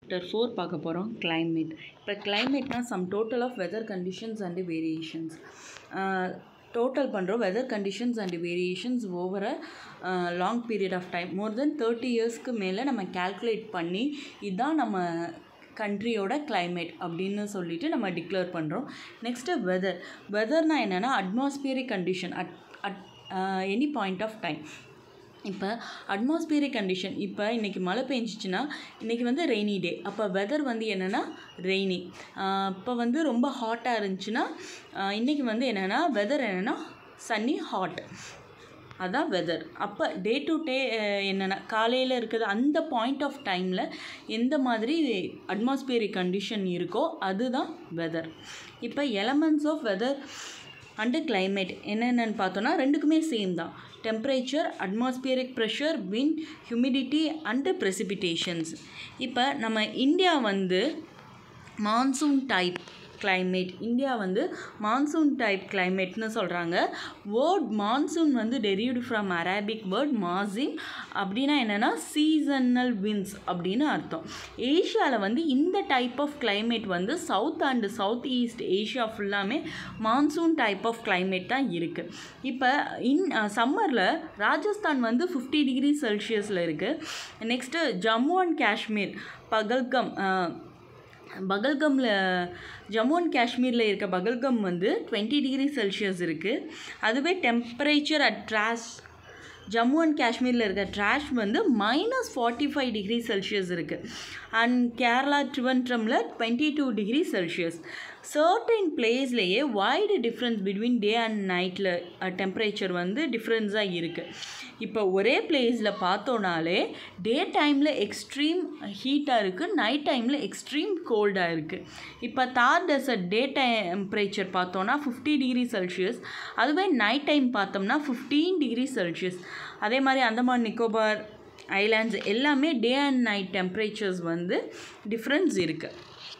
chapter four பார்க்க போகிறோம் climate இப்போ கிளைமேட்னா sum total of weather conditions and variations total பண்ணுறோம் weather conditions and variations over a long period of time more than thirty இயர்ஸ்க்கு மேலே நம்ம கால்குலேட் பண்ணி இதுதான் நம்ம கண்ட்ரியோட climate அப்படின்னு சொல்லிட்டு நம்ம டிக்ளேர் பண்ணுறோம் நெக்ஸ்ட்டு வெதர் வெதர்னால் என்னென்னா atmospheric condition at at any point of time இப்போ அட்மாஸ்பியரிக் கண்டிஷன் இப்போ இன்றைக்கி மழை பெஞ்சிச்சின்னா இன்றைக்கி வந்து ரெய்னி டே அப்போ வெதர் வந்து என்னென்னா ரெய்னி இப்போ வந்து ரொம்ப ஹாட்டாக இருந்துச்சுன்னா இன்றைக்கி வந்து என்னென்னா வெதர் என்னென்னா சன்னி ஹாட் அதான் வெதர் அப்போ டே டு டே என்னென்னா காலையில் இருக்கிறது அந்த பாயிண்ட் ஆஃப் டைமில் எந்த மாதிரி அட்மாஸ்பியரிக் கண்டிஷன் இருக்கோ அதுதான் வெதர் இப்போ elements of weather and climate என்னென்னு பார்த்தோன்னா ரெண்டுக்குமே சேம் தான் temperature atmospheric pressure wind humidity and precipitations இப்போ நம்ம இந்தியா வந்து மான்சூன் டைப் climate இந்தியா வந்து மான்சூன் டைப் கிளைமேட்னு சொல்கிறாங்க வேர்ட் மான்சூன் வந்து டெரிவ்டு ஃப்ரம் அரபிக் வேர்ட் மாசின் அப்படின்னா என்னென்னா சீசனல் வின்ஸ் அப்படின்னு அர்த்தம் ஏஷியாவில் வந்து இந்த டைப் ஆஃப் climate வந்து south and south east Asia ஃபுல்லாமே மான்சூன் டைப் ஆஃப் climate தான் இருக்குது இப்போ இன் சம்மரில் ராஜஸ்தான் வந்து ஃபிஃப்டி டிகிரி செல்சியஸில் இருக்குது நெக்ஸ்ட்டு ஜம்மு அண்ட் காஷ்மீர் பகல்கம் பகல்கமில் ஜம்மு அண்ட் காஷ்மீரில் இருக்க பகல்கம் வந்து டுவெண்ட்டி டிகிரி செல்சியஸ் இருக்குது அதுவே temperature at Dras Jammu and காஷ்மீரில் இருக்க ட்ராஷ் வந்து minus forty five degree Celsius இருக்குது அண்ட் கேரளா ட்ரிவன்ட்ரமில் twenty two degree Celsius certain பிளேஸ்லேயே wide difference between day and நைட்டில் டெம்பரேச்சர் வந்து டிஃப்ரென்ஸாக இருக்குது இப்போ ஒரே பிளேஸில் பார்த்தோன்னாலே டே டைமில் எக்ஸ்ட்ரீம் ஹீட்டாக இருக்குது நைட் டைமில் எக்ஸ்ட்ரீம் கோல்டாக இருக்குது இப்போ தார் டெசர்ட் டே டெம்பரேச்சர் பார்த்தோன்னா ஃபிஃப்டி டிகிரி செல்சியஸ் அதுவே நைட் டைம் பார்த்தோம்னா ஃபிஃப்டீன் டிகிரி செல்சியஸ் அதே மாதிரி அந்தமான் நிக்கோபார் ஐலாண்ட்ஸ் எல்லாமே டே அண்ட் நைட் டெம்பரேச்சர்ஸ் வந்து டிஃப்ரென்ஸ் இருக்குது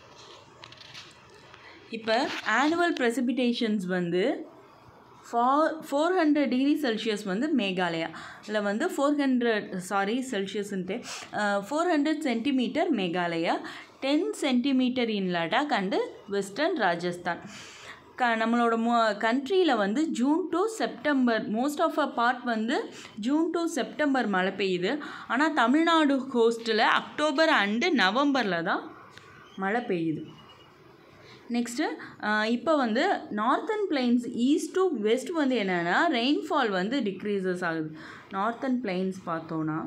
இப்போ ஆனுவல் ப்ரெசிபிடேஷன்ஸ் வந்து for four hundred degree Celsius வந்து மேகாலயா இல்லை வந்து ஃபோர் ஹண்ட்ரட் சாரி செல்சியஸ்ன்ட்டு four hundred centimetre Meghalaya ten centimetre in Ladakh and western Rajasthan க நம்மளோட மோ கண்ட்ரியில் வந்து June to September most of a part வந்து ஜூன் டு செப்டம்பர் மழை பெய்யுது ஆனால் தமிழ்நாடு கோஸ்ட்டில் அக்டோபர் அண்டு நவம்பரில் தான் மழை பெய்யுது நெக்ஸ்ட்டு இப்போ வந்து northern plains east to west வந்து என்னென்னா ரெயின்ஃபால் வந்து டிக்ரீசஸ் ஆகுது நார்த்தன் பிளைன்ஸ் பார்த்தோன்னா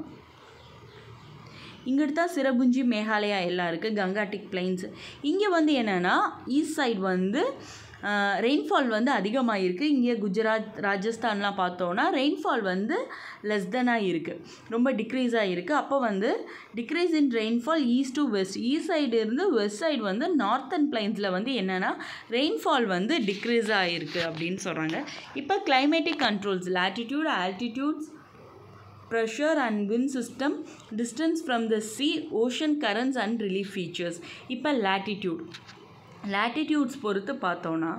இங்கிட்டு தான் சிரபுஞ்சி மேகாலயா எல்லாம் இருக்குது கங்காட்டிக் பிளைன்ஸ் இங்கே வந்து என்னென்னா ஈஸ்ட் சைடு வந்து ரெயின்ஃபால் வந்து அதிகமாக இருக்குது இங்கே குஜராத் ராஜஸ்தான்லாம் பார்த்தோன்னா ரெயின்ஃபால் வந்து லெஸ் தெனாக இருக்குது ரொம்ப டிக்ரீஸாக இருக்குது அப்போ வந்து decrease in rainfall east to west east side இருந்து வெஸ்ட் சைடு வந்து நார்த்தன் பிளைன்ஸில் வந்து என்னென்னா ரெயின்ஃபால் வந்து டிக்ரீஸ் ஆகிருக்கு அப்படின்னு சொல்கிறாங்க இப்போ climatic controls latitude altitudes pressure and wind system distance from the sea ocean currents and relief features இப்போ latitude latitudes பொறுத்து பார்த்தோன்னா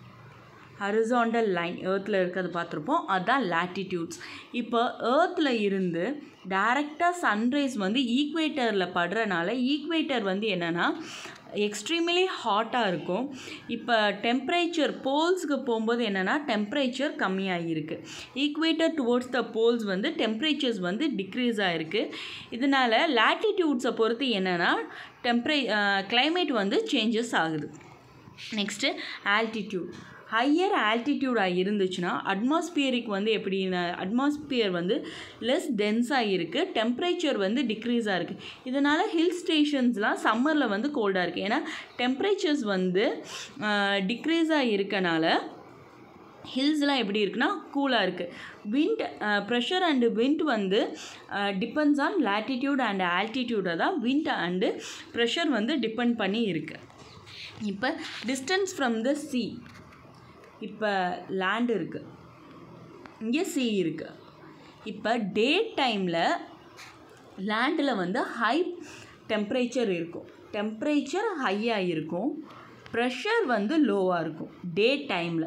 ஹரிசாண்டல் லைன் ஏர்த்தில் இருக்கிறது பார்த்துருப்போம் அதுதான் லேட்டிடியூட்ஸ் இப்போ ஏர்த்தில் இருந்து டைரெக்டாக சன்ரைஸ் வந்து ஈக்குவேட்டரில் படுறனால ஈக்குவேட்டர் வந்து என்னென்னா எக்ஸ்ட்ரீம்லி ஹாட்டாக இருக்கும் இப்போ டெம்பரேச்சர் போல்ஸுக்கு போகும்போது என்னென்னா டெம்பரேச்சர் கம்மியாகிருக்கு ஈக்குவேட்டர் டுவோர்ட்ஸ் த போல்ஸ் வந்து டெம்பரேச்சர்ஸ் வந்து டிக்ரீஸ் ஆகிருக்கு இதனால் லேட்டிடியூட்ஸை பொறுத்து என்னென்னா டெம்பரே கிளைமேட் வந்து சேஞ்சஸ் ஆகுது நெக்ஸ்ட்டு ஆல்டிடியூட் ஹையர் ஆல்டிடியூடாக இருந்துச்சுன்னா அட்மாஸ்பியரிக் வந்து எப்படி அட்மாஸ்பியர் வந்து லெஸ் டென்ஸாக இருக்குது டெம்பரேச்சர் வந்து டிக்ரீஸாக இருக்குது இதனால் ஹில் ஸ்டேஷன்ஸ்லாம் சம்மரில் வந்து கோல்டாக இருக்குது ஏன்னா டெம்பரேச்சர்ஸ் வந்து டிக்ரீஸாக இருக்கனால ஹில்ஸ்லாம் எப்படி இருக்குன்னா கூலாக இருக்குது விண்ட் ப்ரெஷர் அண்டு விண்ட் வந்து டிபெண்ட்ஸ் ஆன் லேட்டிடியூட் அண்ட் ஆல்டிடியூடை தான் விண்ட் அண்டு ப்ரெஷர் வந்து டிபெண்ட் பண்ணி இருக்குது இப்போ டிஸ்டன்ஸ் ஃப்ரம் த சி இப்போ லேண்ட் இருக்குது இங்கே சி இருக்குது இப்போ டே டைமில் லேண்டில் வந்து ஹை டெம்பரேச்சர் இருக்கும் டெம்பரேச்சர் ஹையாக இருக்கும் ப்ரெஷர் வந்து லோவாக இருக்கும் டே டைமில்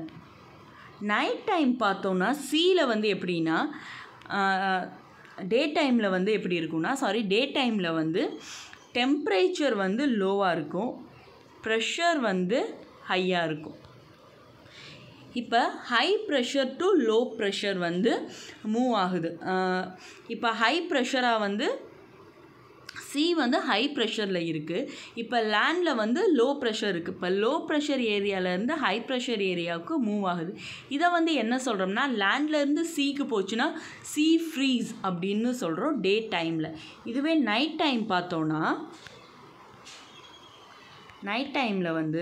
நைட் டைம் பார்த்தோன்னா சீயில் வந்து எப்படின்னா டே டைமில் வந்து எப்படி இருக்கும்னா சாரி டே டைமில் வந்து டெம்ப்ரேச்சர் வந்து லோவாக இருக்கும் ப்ரெஷர் வந்து ஹையாக இருக்கும் இப்போ high pressure to low pressure வந்து மூவ் ஆகுது இப்போ ஹை ப்ரெஷராக வந்து சி வந்து ஹை ப்ரெஷரில் இருக்குது இப்போ லேண்டில் வந்து லோ ப்ரெஷர் இருக்குது இப்போ லோ ப்ரெஷர் ஏரியாவிலேருந்து ஹை ப்ரெஷர் ஏரியாவுக்கு மூவ் ஆகுது இதை வந்து என்ன சொல்கிறோம்னா லேண்ட்லேருந்து சீக்கு போச்சுன்னா சி ஃப்ரீஸ் அப்படின்னு சொல்கிறோம் டே டைமில் இதுவே நைட் டைம் பார்த்தோன்னா நைட் டைமில் வந்து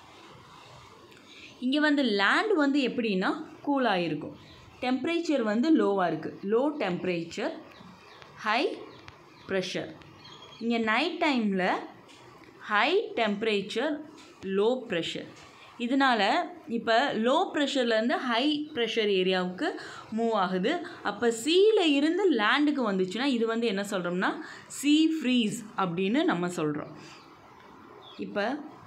இங்கே வந்து லேண்ட் வந்து எப்படின்னா கூலாக இருக்கும் டெம்ப்ரேச்சர் வந்து லோவாக இருக்குது லோ டெம்ப்ரேச்சர் ஹை ப்ரெஷர் இங்கே நைட் டைமில் ஹை டெம்ப்ரேச்சர் லோ ப்ரெஷர் இதனால் இப்போ லோ ப்ரெஷர்லேருந்து ஹை ப்ரெஷர் ஏரியாவுக்கு மூவ் ஆகுது அப்போ சீல இருந்து லேண்டுக்கு வந்துச்சுன்னா இது வந்து என்ன சொல்கிறோம்னா சீ ஃப்ரீஸ் அப்படின்னு நம்ம சொல்கிறோம் இப்போ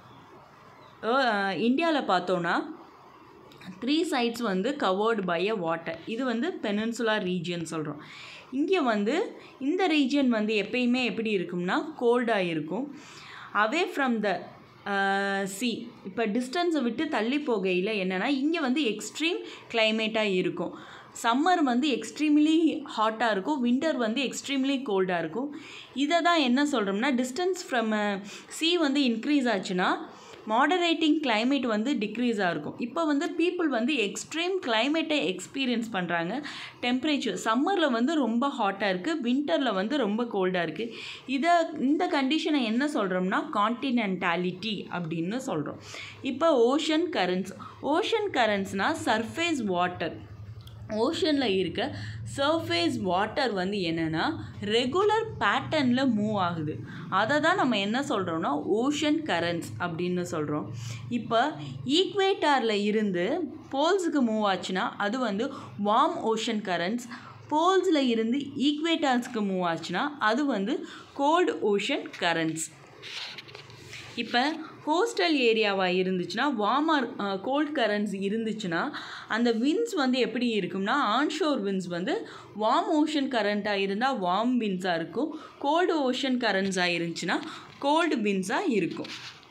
இந்தியாவில் பார்த்தோன்னா த்ரீ சைட்ஸ் வந்து கவர்டு பை அ வாட்டர் இது வந்து பெனன்சுலா ரீஜியன் சொல்கிறோம் இங்கே வந்து இந்த ரீஜியன் வந்து எப்பயுமே எப்படி இருக்கும்னா கோல்டாக இருக்கும் அவே ஃப்ரம் த சி இப்போ டிஸ்டன்ஸை விட்டு தள்ளி போகையில் என்னென்னா இங்கே வந்து எக்ஸ்ட்ரீம் கிளைமேட்டாக இருக்கும் சம்மர் வந்து எக்ஸ்ட்ரீம்லி ஹாட்டாக இருக்கும் வின்டர் வந்து எக்ஸ்ட்ரீம்லி கோல்டாக இருக்கும் இதை தான் என்ன சொல்கிறோம்னா டிஸ்டன்ஸ் ஃப்ரம் சி வந்து இன்க்ரீஸ் ஆச்சுன்னா மாடரேட்டிங் climate வந்து டிக்ரீஸாக இருக்கும் இப்போ வந்து பீப்புள் வந்து எக்ஸ்ட்ரீம் கிளைமேட்டை எக்ஸ்பீரியன்ஸ் பண்ணுறாங்க டெம்பரேச்சர் சம்மரில் வந்து ரொம்ப ஹாட்டாக இருக்குது வின்டரில் வந்து ரொம்ப கோல்டாக இருக்குது இதை இந்த கண்டிஷனை என்ன சொல்கிறோம்னா கான்டினென்டாலிட்டி அப்படின்னு சொல்கிறோம் இப்போ ஓஷன் கரண்ட்ஸ் ஓஷன் கரண்ட்ஸ்னால் சர்ஃபேஸ் வாட்டர் ஓஷனில் இருக்க சர்ஃபேஸ் வாட்டர் வந்து என்னென்னா ரெகுலர் பேட்டர்னில் மூவ் ஆகுது அதை தான் நம்ம என்ன சொல்கிறோம்னா ஓஷன் கரண்ட்ஸ் அப்படின்னு சொல்கிறோம் இப்போ ஈக்வேட்டாரில் இருந்து போல்ஸுக்கு மூவ் ஆச்சுன்னா அது வந்து வார்ம் ஓஷன் கரண்ட்ஸ் போல்ஸில் இருந்து ஈக்வேட்டார்ஸ்க்கு மூவ் ஆச்சுன்னா அது வந்து கோல்டு ஓஷன் கரண்ட்ஸ் இப்போ கோஸ்டல் ஏரியாவாக இருந்துச்சுன்னா வார்மர் கோல்ட் கரண்ட்ஸ் இருந்துச்சுன்னா அந்த வின்ஸ் வந்து எப்படி இருக்கும்னா ஆன்ஷோர் வின்ஸ் வந்து வார்ம் ஓஷன் கரண்ட்டாக இருந்தால் வார்ம் வின்ஸாக இருக்கும் கோல்டு ஓஷன் கரண்ட்ஸாக இருந்துச்சுன்னா கோல்டு வின்ஸாக இருக்கும்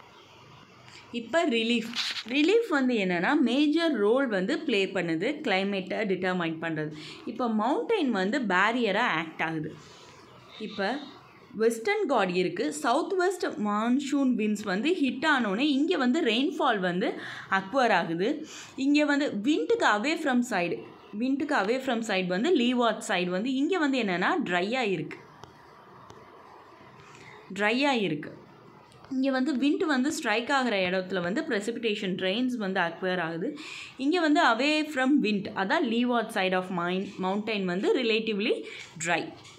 இப்போ ரிலீஃப் ரிலீஃப் வந்து என்னென்னா மேஜர் ரோல் வந்து ப்ளே பண்ணுது கிளைமேட்டை டிட்டர்மைன் பண்ணுறது இப்போ மவுண்டெயின் வந்து பேரியராக ஆக்ட் ஆகுது இப்போ வெஸ்டர்ன் காட் இருக்குது சவுத் வெஸ்ட் மான்சூன் வின்ஸ் வந்து ஹிட் ஆனோடனே இங்கே வந்து ரெயின்ஃபால் வந்து அக்வர் ஆகுது இங்கே வந்து விண்ட்டுக்கு அவே ஃப்ரம் சைடு விண்ட்டுக்கு அவே ஃப்ரம் சைடு வந்து லீவாட் சைடு வந்து இங்கே வந்து என்னென்னா ட்ரையாக இருக்குது ட்ரையாக இருக்குது இங்கே வந்து விண்ட் வந்து ஸ்ட்ரைக் ஆகிற இடத்துல வந்து precipitation ரெயின்ஸ் வந்து அக்வயர் ஆகுது இங்கே வந்து அவே ஃப்ரம் விண்ட் அதான் leeward side of main mountain வந்து relatively dry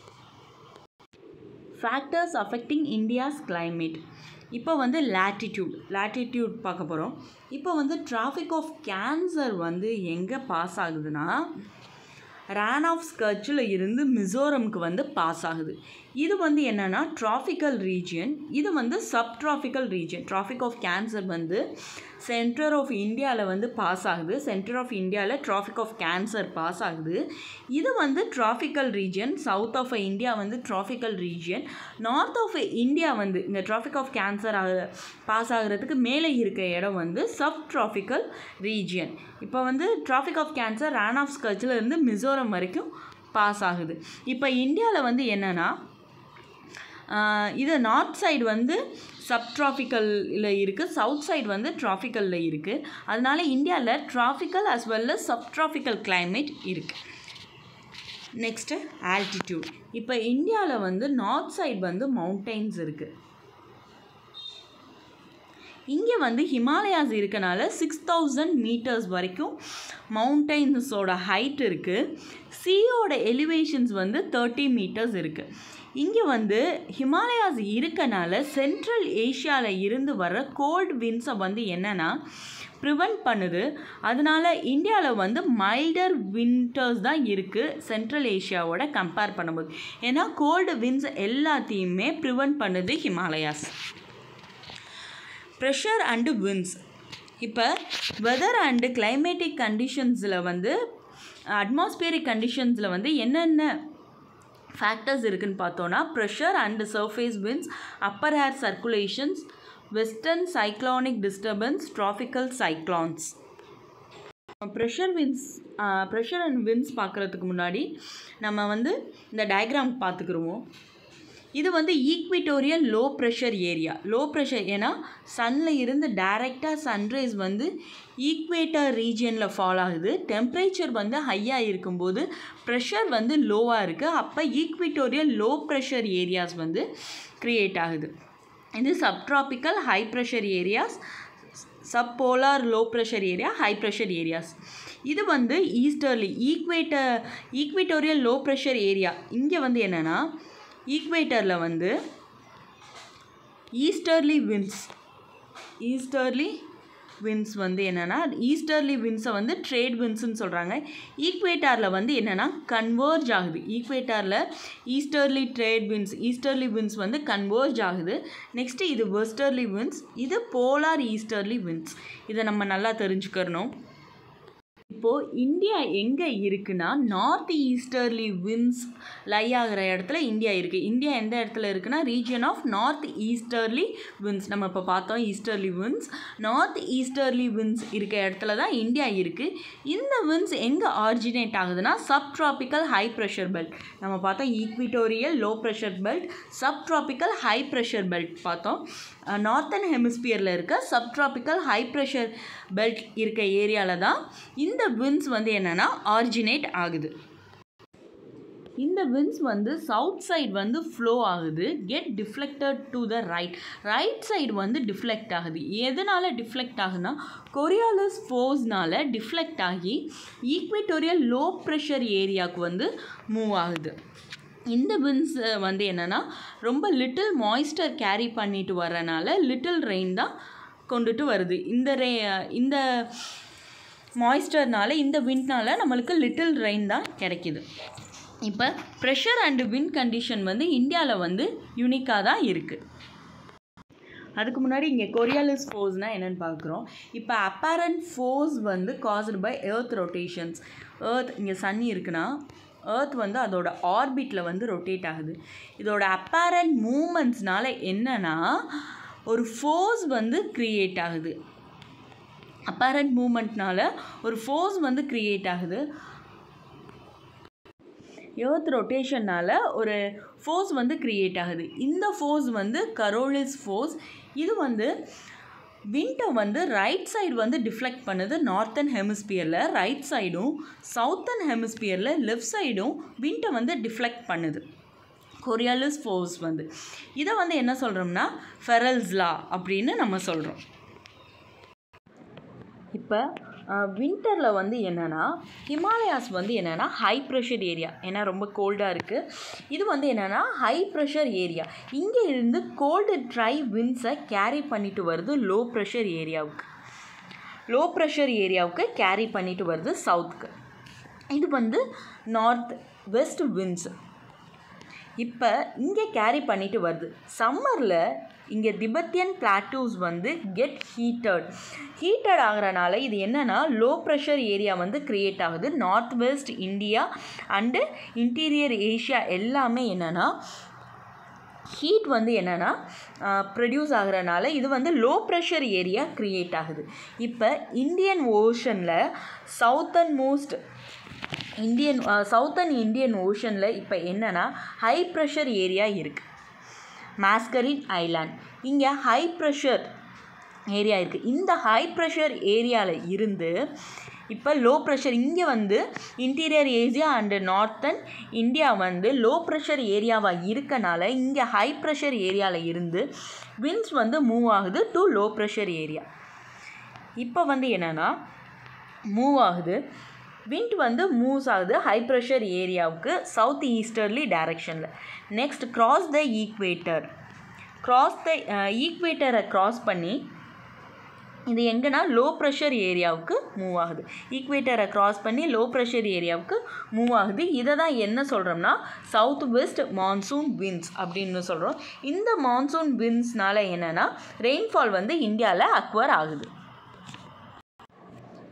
factors affecting India's climate இப்போ வந்து latitude latitude பார்க்க போகிறோம் இப்போ வந்து டிராஃபிக் ஆஃப் கேன்சர் வந்து எங்கே பாஸ் ஆகுதுன்னா ரேன் ஆஃப் ஸ்கர்ச்சில் இருந்து மிசோரம்க்கு வந்து பாஸ் ஆகுது இது வந்து என்னென்னா டிராஃபிக்கல் ரீஜியன் இது வந்து sub tropical region Tropic of Cancer வந்து சென்டர் ஆஃப் இந்தியாவில் வந்து பாஸ் ஆகுது சென்டர் ஆஃப் இந்தியாவில் டிராஃபிக் ஆஃப் கேன்சர் பாஸ் ஆகுது இது வந்து tropical region south of India வந்து tropical region north of India வந்து இந்த டிராஃபிக் ஆஃப் கேன்சர் ஆக பாஸ் ஆகுறதுக்கு மேலே இருக்க இடம் வந்து சப் டிராஃபிக்கல் ரீஜியன் இப்போ வந்து Tropic of Cancer Rann of ஸ்கர்ச்சில் இருந்து மிசோரம் வரைக்கும் பாஸ் ஆகுது இப்போ இந்தியாவில் வந்து என்னென்னா ஆஹ் இது நார்த் சைடு வந்து சப்ட்ராஃபிக்கலில் இருக்குது சவுத் சைடு வந்து ட்ராஃபிக்கலில் இருக்குது அதனால இந்தியாவில் tropical as well as subtropical climate இருக்குது நெக்ஸ்ட்டு altitude இப்போ இந்தியாவில் வந்து நார்த் சைடு வந்து மவுண்டைன்ஸ் இருக்குது இங்கே வந்து ஹிமாலயாஸ் இருக்கனால சிக்ஸ் தௌசண்ட் மீட்டர்ஸ் வரைக்கும் மவுண்டைன்ஸோட ஹைட் இருக்குது சீயோட எலிவேஷன்ஸ் வந்து தேர்ட்டி மீட்டர்ஸ் இருக்குது இங்கே வந்து ஹிமாலயாஸ் இருக்கனால சென்ட்ரல் ஏஷியாவில் இருந்து வர கோல்டு வின்ஸை வந்து என்னென்னா ப்ரிவெண்ட் பண்ணுது அதனால இந்தியாவில் வந்து மைல்டர் வின்டர்ஸ் தான் இருக்குது சென்ட்ரல் ஏஷியாவோட கம்பேர் பண்ணும்போது ஏன்னா கோல்டு வின்ஸ் எல்லாத்தையுமே ப்ரிவெண்ட் பண்ணுது ஹிமாலயாஸ் ப்ரெஷர் அண்டு வின்ஸ் இப்போ வெதர் அண்டு கிளைமேட்டிக் கண்டிஷன்ஸில் வந்து அட்மாஸ்பியரிக் கண்டிஷன்ஸில் வந்து என்னென்ன ஃபேக்டர்ஸ் இருக்குன்னு பார்த்தோன்னா pressure and surface winds upper air circulations western cyclonic disturbances tropical cyclones pressure winds pressure and winds பார்க்குறதுக்கு முன்னாடி நம்ம வந்து இந்த டயக்ராம் பார்த்துக்குருவோம் இது வந்து equatorial low pressure area low pressure ஏன்னா சன்னில் இருந்து டைரெக்டாக சன்ரைஸ் வந்து ஈக்வேட்டர் ரீஜியனில் ஃபால் ஆகுது டெம்பரேச்சர் வந்து ஹையாக இருக்கும்போது ப்ரெஷர் வந்து லோவாக இருக்குது அப்போ ஈக்விட்டோரியல் லோ ப்ரெஷர் ஏரியாஸ் வந்து க்ரியேட் ஆகுது இது subtropical high pressure areas subpolar low pressure area high pressure areas இது வந்து easterly equator equatorial low pressure area இங்கே வந்து என்னென்னா ஈக்வேட்டரில் வந்து ஈஸ்டர்லி வின்ஸ் ஈஸ்டர்லி வின்ஸ் வந்து என்னென்னா ஈஸ்டர்லி வின்ஸை வந்து ட்ரேட் வின்ஸ்னு சொல்கிறாங்க ஈக்வேட்டாரில் வந்து என்னென்னா கன்வர்ஜ் ஆகுது ஈக்வேட்டாரில் easterly trade winds easterly winds வந்து கன்வர்ஜ் ஆகுது நெக்ஸ்ட்டு இது வெஸ்டர்லி வின்ஸ் இது போலார் ஈஸ்டர்லி வின்ஸ் இதை நம்ம நல்லா தெரிஞ்சுக்கணும் இப்போது இந்தியா எங்கே இருக்குன்னா நார்த் ஈஸ்டர்லி வின்ஸ் லை ஆகிற இடத்துல இந்தியா இருக்குது இந்தியா எந்த இடத்துல இருக்குன்னா region of north easterly winds நம்ம இப்போ பார்த்தோம் easterly winds north easterly winds இருக்க இடத்துல தான் இந்தியா இருக்குது இந்த வின்ஸ் எங்கே ஆரிஜினேட் ஆகுதுன்னா sub tropical high pressure belt நம்ம பார்த்தோம் equatorial low pressure belt sub tropical high pressure belt பார்த்தோம் நார்த்தன் ஹெமிஸ்பியரில் இருக்க sub tropical high pressure belt இருக்க ஏரியாவில் தான் இந்த வின்ஸ் வந்து என்னென்னா ஆரிஜினேட் ஆகுது இந்த வின்ஸ் வந்து சவுத் சைடு வந்து ஃப்ளோ ஆகுது get deflected to the right right side வந்து டிஃப்ளெக்ட் ஆகுது எதனால் டிஃப்ளெக்ட் ஆகுதுன்னா கொரியாலஸ் ஃபோர்ஸ்னால டிஃப்ளெக்ட் ஆகி ஈக்வேட்டோரியல் லோ ப்ரெஷர் ஏரியாவுக்கு வந்து மூவ் ஆகுது இந்த வின்ஸ் வந்து என்னென்னா ரொம்ப லிட்டில் மாய்ஸ்டர் கேரி பண்ணிட்டு வரனால லிட்டில் ரெயின் தான் கொண்டுட்டு வருது இந்த ரே இந்த மாய்ஸ்டர்னால இந்த விண்ட்னால நம்மளுக்கு லிட்டில் ரெயின் தான் கிடைக்கிது இப்போ ப்ரெஷர் அண்டு விண்ட் கண்டிஷன் வந்து இந்தியாவில் வந்து யூனிக்காக தான் இருக்குது அதுக்கு முன்னாடி இங்கே கொரியாலிஸ் ஃபோர்ஸ்னால் என்னென்னு பார்க்குறோம் இப்போ அப்பேரண்ட் ஃபோர்ஸ் வந்து caused by earth rotations earth இங்கே சன்னி இருக்குன்னா எர்த் வந்து அதோட ஆர்பிட்டில் வந்து ரொட்டேட் ஆகுது இதோட அப்பேரண்ட் மூமெண்ட்ஸ்னால என்னன்னா ஒரு ஃபோர்ஸ் வந்து க்ரியேட் ஆகுது அப்பேரண்ட் மூமெண்ட்னால ஒரு ஃபோர்ஸ் வந்து க்ரியேட் ஆகுது எர்த் ரொட்டேஷன்னால் ஒரு ஃபோர்ஸ் வந்து க்ரியேட் ஆகுது இந்த ஃபோர்ஸ் வந்து கரோலிஸ் ஃபோர்ஸ் இது வந்து விண்டை வந்து ரைட் சைடு வந்து டிஃப்ளெக்ட் பண்ணுது நார்த்தன் ஹெமிஸ்பியரில் ரைட் சைடும் சவுத்தன் ஹெமிஸ்பியரில் லெஃப்ட் சைடும் விண்டை வந்து டிஃப்ளெக்ட் பண்ணுது கொரியாலிஸ் ஃபோர்ஸ் வந்து இதை வந்து என்ன சொல்கிறோம்னா ஃபெரல்ஸ்லா அப்படின்னு நம்ம சொல்கிறோம் இப்போ வின்டரில் வந்து என்னென்னா ஹிமாலயாஸ் வந்து என்னென்னா ஹை ப்ரெஷர் ஏரியா ஏன்னா ரொம்ப கோல்டாக இருக்குது இது வந்து என்னென்னா ஹை ப்ரெஷர் ஏரியா இங்கே இருந்து கோல்டு ட்ரை வின்ஸை கேரி பண்ணிட்டு வருது லோ ப்ரெஷர் ஏரியாவுக்கு லோ ப்ரெஷர் ஏரியாவுக்கு கேரி பண்ணிட்டு வருது சவுத்துக்கு இது வந்து நார்த் வெஸ்ட் வின்ஸ் இப்போ இங்கே கேரி பண்ணிட்டு வருது சம்மரில் இங்கே திபெத்தியன் பிளாட்டூஸ் வந்து கெட் ஹீட்டட் ஹீட்டட் ஆகிறனால இது என்னென்னா லோ ப்ரெஷர் ஏரியா வந்து க்ரியேட் ஆகுது north west India and interior Asia எல்லாமே என்னென்னா ஹீட் வந்து என்னென்னா ப்ரொடியூஸ் ஆகிறனால இது வந்து லோ ப்ரெஷர் ஏரியா க்ரியேட் ஆகுது இப்போ இந்தியன் ஓஷனில் southern most Indian southern Indian ஓஷனில் இப்போ என்னென்னா ஹை ப்ரெஷர் ஏரியா இருக்குது மாஸ்கரின் ஐலாண்ட் இங்கே ஹை ப்ரெஷர் ஏரியா இருக்குது இந்த ஹை ப்ரெஷர் ஏரியாவில் இருந்து இப்போ லோ ப்ரெஷர் இங்கே வந்து interior Asia and northern India வந்து லோ ப்ரெஷர் ஏரியாவாக இருக்கனால இங்கே ஹை ப்ரெஷர் ஏரியாவில் இருந்து வின்ஸ் வந்து மூவ் ஆகுது டு லோ ப்ரெஷர் ஏரியா இப்போ வந்து என்னென்னா மூவ் ஆகுது விண்ட் வந்து மூவ்ஸ் ஆகுது ஹை ப்ரெஷர் ஏரியாவுக்கு சவுத் ஈஸ்டர்லி டைரக்ஷனில் next cross the equator cross the ஈக்வேட்டரை கிராஸ் பண்ணி இது எங்கன்னா லோ ப்ரெஷர் ஏரியாவுக்கு மூவ் ஆகுது ஈக்வேட்டரை கிராஸ் பண்ணி லோ ப்ரெஷர் ஏரியாவுக்கு மூவ் ஆகுது இதை தான் என்ன சொல்கிறோம்னா சவுத் வெஸ்ட் மான்சூன் வின்ஸ் அப்படின்னு சொல்கிறோம் இந்த மான்சூன் வின்ஸ்னால என்னென்னா ரெயின்ஃபால் வந்து இந்தியாவில் அக்வர் ஆகுது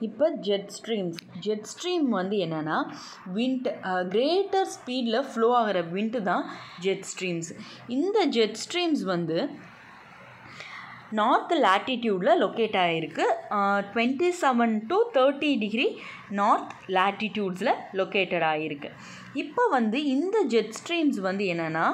இப்போ ஜெட் ஸ்ட்ரீம்ஸ் ஜெட் ஸ்ட்ரீம் வந்து என்னென்னா விண்ட் கிரேட்டர் ஸ்பீடில் ஃப்ளோ ஆகிற விண்ட் தான் ஜெட் ஸ்ட்ரீம்ஸ் இந்த ஜெட் ஸ்ட்ரீம்ஸ் வந்து நார்த் லேட்டிடியூடில் லொக்கேட் ஆகிருக்கு twenty seven to thirty degree north லேட்டிடியூட்ஸில் லொக்கேட்டட் ஆகிருக்கு இப்போ வந்து இந்த ஜெட் ஸ்ட்ரீம்ஸ் வந்து என்னென்னா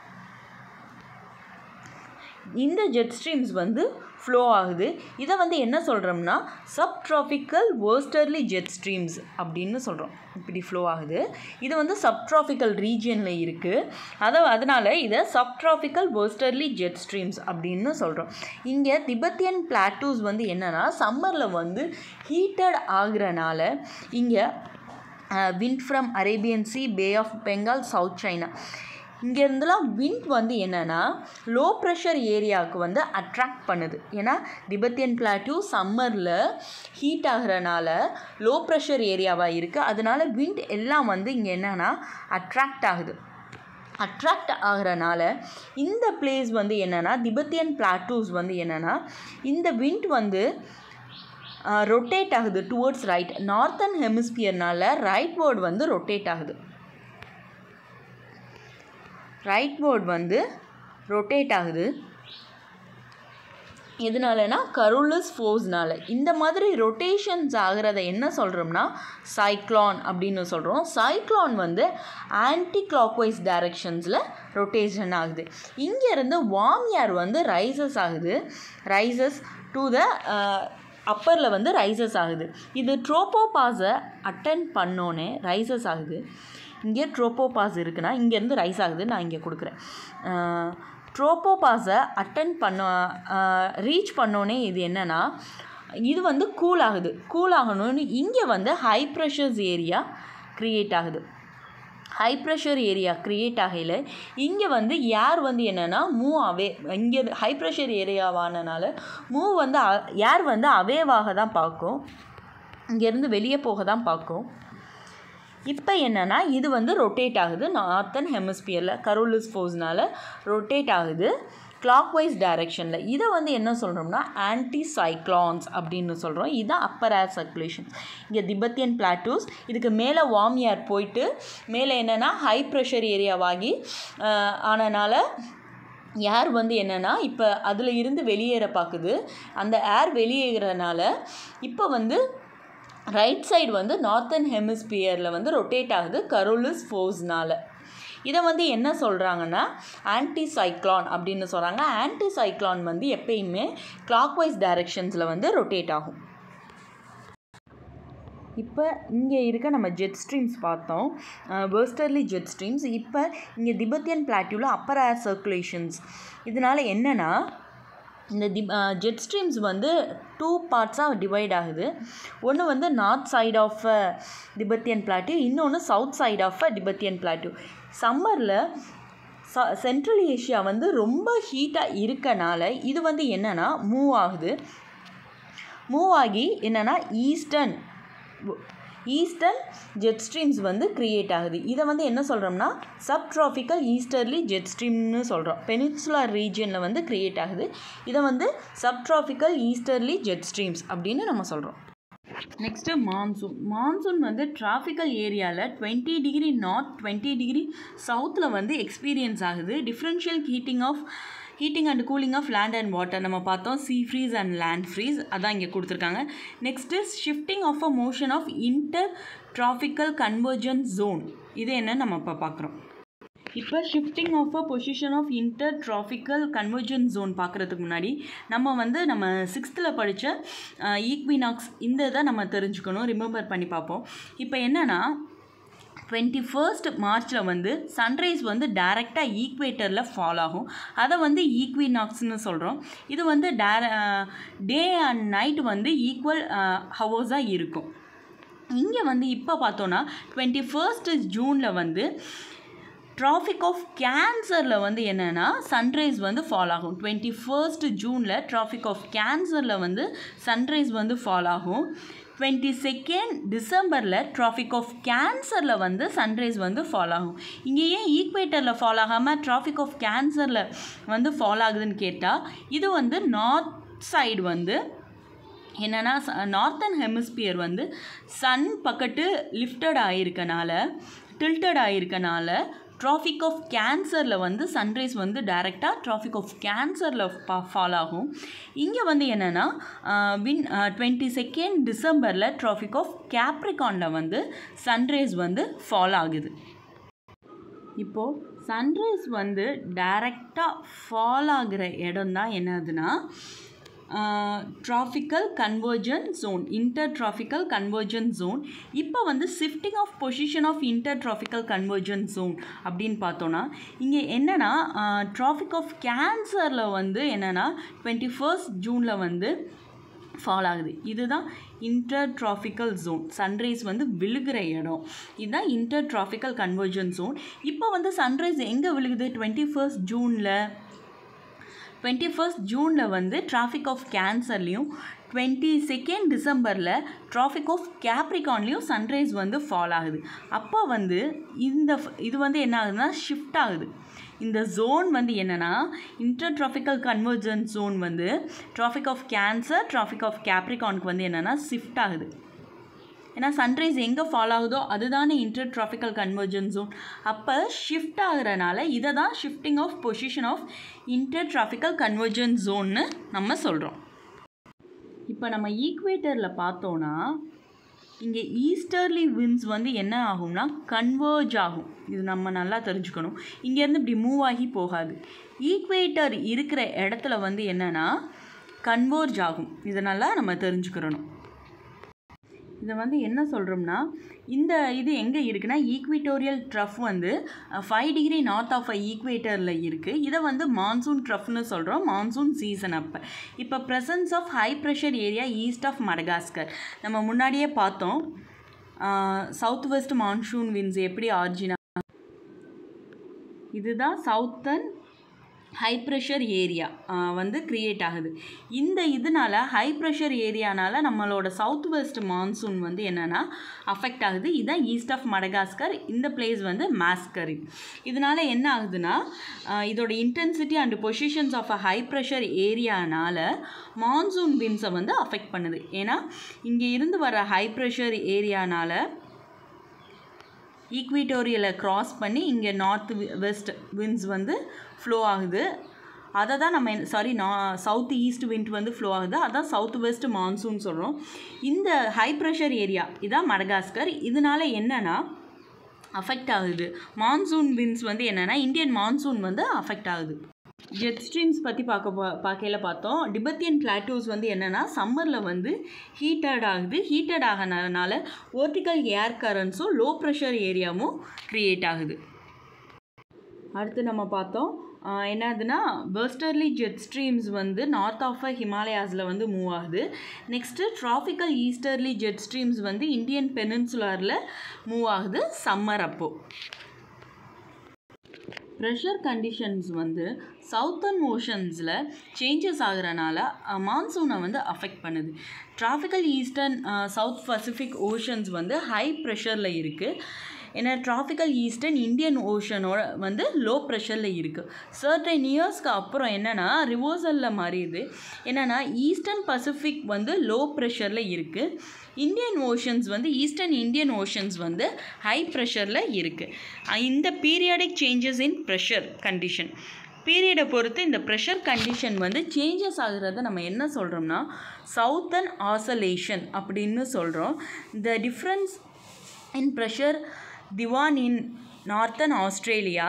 இந்த ஜெட் ஸ்ட்ரீம்ஸ் வந்து ஃப்ளோ ஆகுது இதை வந்து என்ன சொல்கிறோம்னா சப்ட்ராபிக்கல் வேர்ஸ்டர்லி ஜெட் ஸ்ட்ரீம்ஸ் அப்படின்னு சொல்கிறோம் இப்படி ஃப்ளோ ஆகுது இது வந்து சப்ட்ராபிக்கல் ரீஜியனில் இருக்குது அதை அதனால் இதை சப்ட்ராபிக்கல் வேர்ஸ்டர்லி ஜெட் ஸ்ட்ரீம்ஸ் அப்படின்னு சொல்கிறோம் இங்கே திபெத்தியன் பிளாட்டூஸ் வந்து என்னென்னா சம்மரில் வந்து ஹீட்டட் ஆகுறனால இங்கே wind from Arabian Sea Bay of Bengal South China இங்கேருந்துலாம் விண்ட் வந்து என்னென்னா லோ ப்ரெஷர் ஏரியாவுக்கு வந்து அட்ராக்ட் பண்ணுது ஏன்னா திபெத்தியன் பிளாட்யூ சம்மரில் ஹீட் ஆகிறனால லோ ப்ரெஷர் ஏரியாவாக இருக்குது அதனால விண்ட் எல்லாம் வந்து இங்கே என்னென்னா அட்ராக்ட் ஆகுது அட்ராக்ட் ஆகிறனால இந்த பிளேஸ் வந்து என்னென்னா திபெத்தியன் பிளாட்டூஸ் வந்து என்னென்னா இந்த விண்ட் வந்து ரொட்டேட் ஆகுது டுவர்ட்ஸ் ரைட் நார்த்தன் ஹெமிஸ்பியர்னால ரைட் வேர்டு வந்து ரொட்டேட் ஆகுது ரைட் வேர்ட் வந்து ரொட்டேட் ஆகுது எதனாலனா கருளஸ் ஃபோர்ஸ்னால இந்த மாதிரி ரொட்டேஷன்ஸ் ஆகிறத என்ன சொல்கிறோம்னா சைக்ளான் அப்படின்னு சொல்கிறோம் சைக்ளான் வந்து ஆன்டி கிளாக்வைஸ் டைரக்ஷன்ஸில் ரொட்டேஷன் ஆகுது இங்கேருந்து வார்ம் ஏர் வந்து ரைசஸ் ஆகுது ரைசஸ் டு த அப்பரில் வந்து ரைசஸ் ஆகுது இது ட்ரோப்போபாஸை அட்டன் பண்ணோன்னே ரைசஸ் ஆகுது இங்கே ட்ரோப்போபாஸ் இருக்குன்னா இங்கேருந்து ரைஸ் ஆகுது நான் இங்கே கொடுக்குறேன் ட்ரோப்போபாஸை அட்டன் பண்ண ரீச் பண்ணோன்னே இது என்னென்னா இது வந்து கூல் ஆகுது கூல் ஆகணும்னு இங்கே வந்து ஹை ப்ரெஷர்ஸ் ஏரியா க்ரியேட் ஆகுது ஹை ப்ரெஷர் ஏரியா க்ரியேட் ஆகையில் இங்கே வந்து ஏர் வந்து என்னென்னா மூவ் அவே இங்கே ஹை ப்ரெஷர் ஏரியாவானனால மூவ் வந்து ஏர் வந்து அவேவாக தான் பார்க்கும் இங்கேருந்து வெளியே போக தான் பார்க்கும் இப்போ என்னென்னா இது வந்து ரொட்டேட் ஆகுது நார்த்தன் ஹெமிஸ்பியரில் கரோலிஸ் ஃபோர்ஸ்னால் ரொட்டேட் ஆகுது கிளாக்வைஸ் டைரெக்ஷனில் இதை வந்து என்ன சொல்கிறோம்னா ஆன்டி சைக்ளான்ஸ் அப்படின்னு சொல்கிறோம் இதுதான் அப்பர் ஏர் சர்க்குலேஷன் இங்கே திபெத்தியன் பிளாட்டூஸ் இதுக்கு மேலே வார்ம் ஏர் போயிட்டு மேலே என்னென்னா ஹை ப்ரெஷர் ஏரியாவாகி ஆனனால ஏர் வந்து என்னென்னா இப்போ அதில் இருந்து வெளியேற பார்க்குது அந்த ஏர் வெளியேறனால இப்போ வந்து ரைட் சைடு வந்து நார்த்தன் ஹெமிஸ்பியரில் வந்து ரொட்டேட் ஆகுது கரோலிஸ் ஃபோர்ஸ்னால் இதை வந்து என்ன சொல்கிறாங்கன்னா ஆன்டி சைக்ளான் அப்படின்னு சொல்கிறாங்க ஆன்டி சைக்ளான் வந்து எப்பயுமே கிளாக்வைஸ் டைரக்ஷன்ஸில் வந்து ரொட்டேட் ஆகும் இப்போ இங்கே இருக்க நம்ம ஜெட் ஸ்ட்ரீம்ஸ் பார்த்தோம் வேர்ஸ்டர்லி ஜெட் ஸ்ட்ரீம்ஸ் இப்போ இங்கே திபெத்தியன் பிளாட்யூவில் அப்பர் ஏர் சர்க்குலேஷன்ஸ் இதனால் என்னென்னா இந்த தி ஜெட் ஸ்ட்ரீம்ஸ் வந்து டூ பார்ட்ஸாக டிவைட் ஆகுது ஒன்று வந்து north side of Tibetan plateau இன்னொன்று south side of Tibetan plateau சம்மரில் ச சென்ட்ரல் ஏஷியா வந்து ரொம்ப ஹீட்டாக இருக்கனால இது வந்து என்னென்னா மூவ் ஆகுது மூவ் ஆகி என்னென்னா ஈஸ்டர்ன் ஈஸ்டர்ன் ஜெட் ஸ்ட்ரீம்ஸ் வந்து க்ரியேட் ஆகுது இதை வந்து என்ன சொல்கிறோம்னா சப்ட்ராபிக்கல் ஈஸ்டர்லி ஜெட் ஸ்ட்ரீம்னு சொல்கிறோம் பெனின்சுலார் ரீஜியனில் வந்து க்ரியேட் ஆகுது இதை வந்து சப்ட்ராபிக்கல் ஈஸ்டர்லி ஜெட் ஸ்ட்ரீம்ஸ் அப்படின்னு நம்ம சொல்கிறோம் நெக்ஸ்ட்டு மான்சூன் மான்சூன் வந்து டிராஃபிக்கல் ஏரியாவில் twenty degree north twenty degree சவுத்தில் வந்து எக்ஸ்பீரியன்ஸ் ஆகுது differential heating of heating and cooling of land and water நம்ம பார்த்தோம் sea breeze and land breeze அதான் இங்கே கொடுத்துருக்காங்க next shifting of a motion of inter tropical convergence zone இது என்னன்னு நம்ம இப்போ பார்க்குறோம் இப்போ shifting of a position of inter tropical convergence zone பார்க்குறதுக்கு முன்னாடி நம்ம வந்து நம்ம சிக்ஸ்த்தில் படித்த ஈக்வினாக்ஸ் இந்த இதை நம்ம தெரிஞ்சுக்கணும் ரிமெம்பர் பண்ணி பார்ப்போம் இப்போ என்னென்னா டுவெண்ட்டி ஃபர்ஸ்ட் மார்ச்சில் வந்து சன்ரைஸ் வந்து டைரெக்டாக ஈக்வேட்டரில் ஃபால் ஆகும் அதை வந்து ஈக்வினாக்ஸ்னு சொல்கிறோம் இது வந்து டேர டே அண்ட் நைட் வந்து ஈக்குவல் ஹவர்ஸாக இருக்கும் இங்கே வந்து இப்போ பார்த்தோன்னா டுவெண்ட்டி ஃபர்ஸ்ட் ஜூனில் வந்து ட்ராஃபிக் ஆஃப் கேன்சரில் வந்து என்னென்னா சன்ரைஸ் வந்து ஃபால் ஆகும் டுவெண்ட்டி ஃபர்ஸ்ட் ஜூனில் ட்ராஃபிக் ஆஃப் கேன்சரில் வந்து சன்ரைஸ் வந்து ஃபால் ஆகும் டுவெண்ட்டி செகண்ட் டிசம்பரில் ட்ராஃபிக் ஆஃப் கேன்சரில் வந்து சன்ரைஸ் வந்து ஃபால் ஆகும் இங்கே ஏன் ஈக்வேட்டரில் ஃபால் ஆகாமல் ட்ராஃபிக் ஆஃப் கேன்சரில் வந்து ஃபால் ஆகுதுன்னு கேட்டால் இது வந்து நார்த் சைடு வந்து என்னென்னா நார்த்தன் ஹெமிஸ்பியர் வந்து சன் பக்கத்து லிஃப்டட் ஆகிருக்கனால டில்டட் ஆகிருக்கனால ட்ராஃபிக் ஆஃப் கேன்சரில் வந்து சன்ரைஸ் வந்து டைரெக்டாக ட்ராஃபிக் ஆஃப் கேன்சரில் ஃபால் ஆகும் இங்கே வந்து என்னென்னா வின் டுவெண்ட்டி செகண்ட் டிசம்பரில் ட்ராஃபிக் ஆஃப் கேப்ரிகானில் வந்து சன்ரைஸ் வந்து ஃபால் ஆகுது இப்போது சன்ரைஸ் வந்து டைரெக்டாக ஃபால் ஆகிற இடம் தான் என்னதுன்னா tropical convergence zone inter tropical convergence zone இப்போ வந்து shifting of position of inter tropical convergence zone அப்படின்னு பார்த்தோன்னா இங்கே என்னென்னா ட்ராஃபிக் ஆஃப் கேன்சரில் வந்து என்னென்னா டுவெண்ட்டி ஃபர்ஸ்ட் ஜூனில் வந்து ஃபால் ஆகுது இதுதான் இன்டர் ட்ராஃபிக்கல் ஜோன் சன்ரைஸ் வந்து விழுகிற இடம் இதுதான் இன்டர் ட்ராஃபிக்கல் கன்வர்ஜன் ஜோன் இப்போ வந்து சன்ரைஸ் எங்கே விழுகுது டுவெண்ட்டி ஃபர்ஸ்ட் ஜூனில் டுவெண்ட்டி ஃபர்ஸ்ட் ஜூனில் வந்து டிராஃபிக் ஆஃப் கேன்சர்லேயும் டுவெண்ட்டி செகண்ட் டிசம்பரில் டிராஃபிக் ஆஃப் கேப்ரிகான்லேயும் சன்ரைஸ் வந்து ஃபால் ஆகுது அப்போ வந்து இந்த இது வந்து என்ன ஆகுதுன்னா ஷிஃப்ட் ஆகுது இந்த ஜோன் வந்து என்னென்னா இன்டர் ட்ராஃபிக்கல் கன்வர்ஜன் ஜோன் வந்து Tropic of Cancer Tropic of கேப்ரிகானுக்கு வந்து என்னென்னா ஷிஃப்ட் ஆகுது ஏன்னா சன்ரைஸ் எங்கே ஃபாலோ ஆகுதோ அதுதானே இன்டர் ட்ராஃபிக்கல் கன்வர்ஜன் ஜோன் அப்போ ஷிஃப்ட் ஆகுறனால இதை தான் shifting of position of inter tropical convergence ஜோன்னு நம்ம சொல்கிறோம் இப்போ நம்ம ஈக்குவேட்டரில் பார்த்தோன்னா இங்கே ஈஸ்டர்லி வின்ஸ் வந்து என்ன ஆகும்னா கன்வர்ஜ் ஆகும் இது நம்ம நல்லா தெரிஞ்சுக்கணும் இங்கேருந்து இப்படி மூவ் ஆகி போகாது ஈக்குவேட்டர் இருக்கிற இடத்துல வந்து என்னென்னா கன்வர்ஜ் ஆகும் இதனால் நம்ம தெரிஞ்சுக்கிறணும் இதை வந்து என்ன சொல்கிறோம்னா இந்த இது எங்கே இருக்குன்னா ஈக்விட்டோரியல் ட்ரஃப் வந்து five degree north of a ஈக்வேட்டரில் இருக்குது இதை வந்து மான்சூன் ட்ரஃப்னு சொல்கிறோம் மான்சூன் சீசன் அப்போ இப்போ presence of high pressure area east of Madagascar நம்ம முன்னாடியே பார்த்தோம் சவுத் வெஸ்ட் மான்சூன் வின்ஸ் எப்படி ஆர்ஜினா இதுதான் சவுத்தன் ஹை ப்ரெஷர் ஏரியா வந்து க்ரியேட் ஆகுது இந்த இதனால் ஹை ப்ரெஷர் ஏரியானால் நம்மளோட சவுத் வெஸ்ட் மான்சூன் வந்து என்னென்னா அஃபெக்ட் ஆகுது இதுதான் ஈஸ்ட் ஆஃப் மடகாஸ்கர் இந்த பிளேஸ் வந்து மாஸ்கரி இதனால் என்ன ஆகுதுன்னா இதோட intensity and positions of a high pressure ஏரியானால் மான்சூன் வின்ஸை வந்து அஃபெக்ட் பண்ணுது ஏன்னா இங்கே இருந்து வர ஹை ப்ரெஷர் ஏரியானால் ஈக்விட்டோரியலை க்ராஸ் பண்ணி இங்கே நார்த் வெஸ்ட் விண்ட்ஸ் வந்து ஃப்ளோ ஆகுது அதை தான் நம்ம சாரி நா சவுத் ஈஸ்ட் விண்ட் வந்து ஃப்ளோ ஆகுது அதான் சவுத் வெஸ்ட் மான்சூன் சொல்கிறோம் இந்த ஹை ப்ரெஷர் ஏரியா இதான் மடகாஸ்கர் இதனால என்னென்னா அஃபெக்ட் ஆகுது மான்சூன் வின்ஸ் வந்து என்னென்னா இந்தியன் மான்சூன் வந்து அஃபெக்ட் ஆகுது ஜெட் ஸ்ட்ரீம்ஸ் பற்றி பார்க்க பா பார்க்கையில் பார்த்தோம் டிபத்தியன் பிளாட்டூஸ் வந்து என்னென்னா சம்மரில் வந்து ஹீட்டட் ஆகுது ஹீட்டட் ஆகனால வேர்ட்டிக்கல் ஏர் கரண்ட்ஸும் லோ ப்ரெஷர் ஏரியாவும் க்ரியேட் ஆகுது அடுத்து நம்ம பார்த்தோம் என்னதுன்னா வெஸ்டர்லி ஜெட் ஸ்ட்ரீம்ஸ் வந்து நார்த் ஆஃப் ஹிமாலயாஸில் வந்து மூவ் ஆகுது next tropical easterly jet streams வந்து இந்தியன் பெனின்சுலாரில் மூவ் ஆகுது சம்மர் அப்போது ப்ரெஷர் கண்டிஷன்ஸ் வந்து சவுத்தர்ன் ஓஷன்ஸில் சேஞ்சஸ் ஆகிறனால மான்சூனை வந்து அஃபெக்ட் பண்ணுது tropical eastern south Pacific oceans வந்து ஹை ப்ரெஷரில் இருக்குது ஏன்னா ட்ராஃபிக்கல் ஈஸ்டர்ன் இந்தியன் ஓஷனோட வந்து லோ ப்ரெஷரில் இருக்குது சர்டன் இயர்ஸ்க்கு அப்புறம் என்னென்னா ரிவர்சலில் மாறிடுது என்னென்னா ஈஸ்டர்ன் பசிபிக் வந்து லோ ப்ரெஷரில் இருக்குது இந்தியன் ஓஷன்ஸ் வந்து ஈஸ்டர்ன் இந்தியன் ஓஷன்ஸ் வந்து ஹை ப்ரெஷரில் இருக்குது இந்த periodic changes in pressure condition பீரியடை பொறுத்து இந்த ப்ரெஷர் கண்டிஷன் வந்து சேஞ்சஸ் ஆகுறத நம்ம என்ன சொல்கிறோம்னா சவுத்தன் ஆசலேஷன் அப்படின்னு சொல்கிறோம் த டிஃப்ரென்ஸ் இன் ப்ரெஷர் திவான் இன் நார்த்தன் ஆஸ்திரேலியா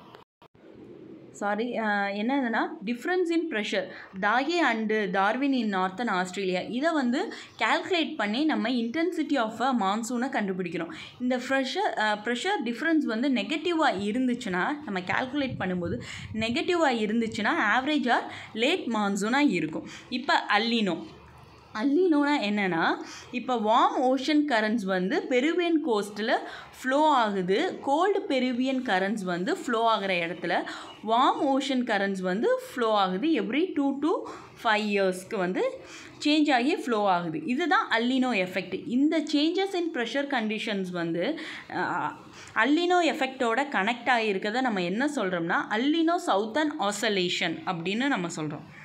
சாரி என்னதுன்னா difference in pressure Tahiti and Darwin in northern Australia இதை வந்து கால்குலேட் பண்ணி நம்ம இன்டென்சிட்டி ஆஃப் அ மான்சூனை கண்டுபிடிக்கிறோம் இந்த ப்ரெஷர் ப்ரெஷர் டிஃப்ரென்ஸ் வந்து நெகட்டிவாக இருந்துச்சுன்னா நம்ம கால்குலேட் பண்ணும்போது நெகட்டிவாக இருந்துச்சுன்னா ஆவரேஜாக லேட் மான்சூனாக இருக்கும் இப்போ அல்லினோ அல்லினோனா என்னென்னா இப்போ வார்ம் ஓஷன் கரண்ட்ஸ் வந்து பெருவியன் கோஸ்ட்டில் ஃப்ளோ ஆகுது கோல்டு பெருவியன் கரண்ட்ஸ் வந்து ஃப்ளோ ஆகிற இடத்துல வார்ம் ஓஷன் கரண்ட்ஸ் வந்து ஃப்ளோ ஆகுது எவ்ரி டூ டு ஃபைவ் இயர்ஸ்க்கு வந்து சேஞ்ச் ஆகி ஃப்ளோ ஆகுது இதுதான் அல்லினோ எஃபெக்ட் இந்த சேஞ்சஸ் இன் ப்ரெஷர் கண்டிஷன்ஸ் வந்து அல்லினோ எஃபெக்டோட கனெக்ட் ஆகியிருக்கதை நம்ம என்ன சொல்கிறோம்னா அல்லினோ சவுத்தன் ஆசலேஷன் அப்படின்னு நம்ம சொல்கிறோம்